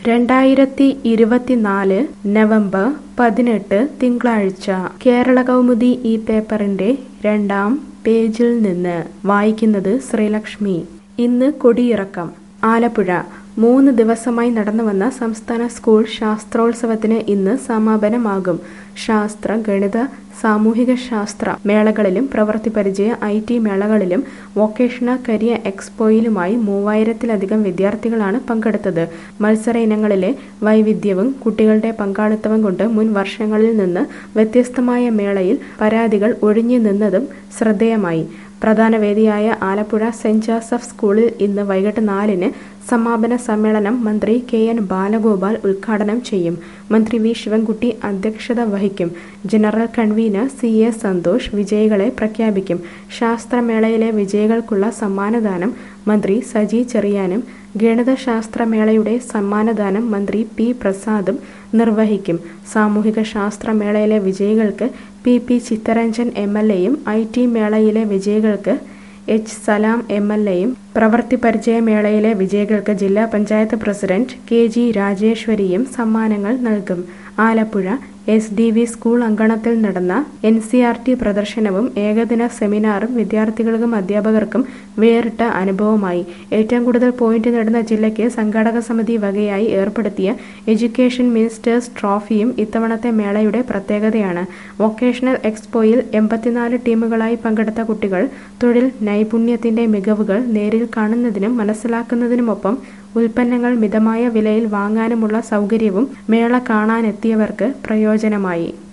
രണ്ടായിരത്തി ഇരുപത്തിനാല് നവംബർ പതിനെട്ട് തിങ്കളാഴ്ച കേരള കൗമുദി ഈ പേപ്പറിന്റെ രണ്ടാം പേജിൽ നിന്ന് വായിക്കുന്നത് ശ്രീലക്ഷ്മി ഇന്ന് കൊടിയിറക്കം ആലപ്പുഴ മൂന്ന് ദിവസമായി നടന്നുവന്ന സംസ്ഥാന സ്കൂൾ ശാസ്ത്രോത്സവത്തിന് ഇന്ന് സമാപനമാകും ശാസ്ത്ര ഗണിത സാമൂഹിക ശാസ്ത്ര മേളകളിലും പ്രവൃത്തി പരിചയ ഐ ടി മേളകളിലും വൊക്കേഷണൽ കരിയർ എക്സ്പോയിലുമായി മൂവായിരത്തിലധികം വിദ്യാർത്ഥികളാണ് പങ്കെടുത്തത് മത്സര ഇനങ്ങളിലെ വൈവിധ്യവും കുട്ടികളുടെ പങ്കാളിത്തവും കൊണ്ട് മുൻ വർഷങ്ങളിൽ നിന്ന് വ്യത്യസ്തമായ മേളയിൽ പരാതികൾ ഒഴിഞ്ഞു നിന്നതും ശ്രദ്ധേയമായി പ്രധാന വേദിയായ ആലപ്പുഴ സെന്റ് ജോസഫ് സ്കൂളിൽ ഇന്ന് വൈകിട്ട് നാലിന് സമാപന സമ്മേളനം മന്ത്രി കെ എൻ ബാലഗോപാൽ ഉദ്ഘാടനം ചെയ്യും മന്ത്രി വി ശിവൻകുട്ടി അധ്യക്ഷത വഹിക്കും general convener C A Santhosh വിജയികളെ പ്രഖ്യാപിക്കും ശാസ്ത്രമേളയിലെ വിജയികൾക്കുള്ള സമ്മാനദാനം മന്ത്രി സജി ചെറിയാനും ഗണിതശാസ്ത്രമേളയുടെ സമ്മാനദാനം മന്ത്രി പി പ്രസാദും നിർവഹിക്കും സാമൂഹിക ശാസ്ത്രമേളയിലെ വിജയികൾക്ക് P P Chittaranjan M L എയും ഐ ടി മേളയിലെ വിജയികൾക്ക് എച്ച് സലാം എം എൽ എയും പ്രവൃത്തി പരിചയ മേളയിലെ വിജയികൾക്ക് ജില്ലാ പഞ്ചായത്ത് പ്രസിഡന്റ് കെ ജി രാജേശ്വരിയും സമ്മാനങ്ങൾ നൽകും Alappuzha S D V school അങ്കണത്തിൽ നടന്ന എൻ സി ആർ ടി പ്രദർശനവും ഏകദിന സെമിനാറും വിദ്യാർത്ഥികൾക്കും അധ്യാപകർക്കും വേറിട്ട അനുഭവമായി ഏറ്റവും കൂടുതൽ പോയിന്റ് നേടുന്ന ജില്ലയ്ക്ക് സംഘാടക സമിതി വകയായി ഏർപ്പെടുത്തിയ എഡ്യൂക്കേഷൻ മിനിസ്റ്റേഴ്സ് ട്രോഫിയും ഇത്തവണത്തെ മേളയുടെ പ്രത്യേകതയാണ് വൊക്കേഷണൽ എക്സ്പോയിൽ എൺപത്തിനാല് ടീമുകളായി പങ്കെടുത്ത കുട്ടികൾ തൊഴിൽ നൈപുണ്യത്തിന്റെ മികവുകൾ നേരിൽ കാണുന്നതിനും മനസ്സിലാക്കുന്നതിനുമൊപ്പം ഉൽപ്പന്നങ്ങൾ മിതമായ വിലയിൽ വാങ്ങാനുമുള്ള സൗകര്യവും മേള കാണാനെത്തിയവർക്ക് പ്രയോജനമായി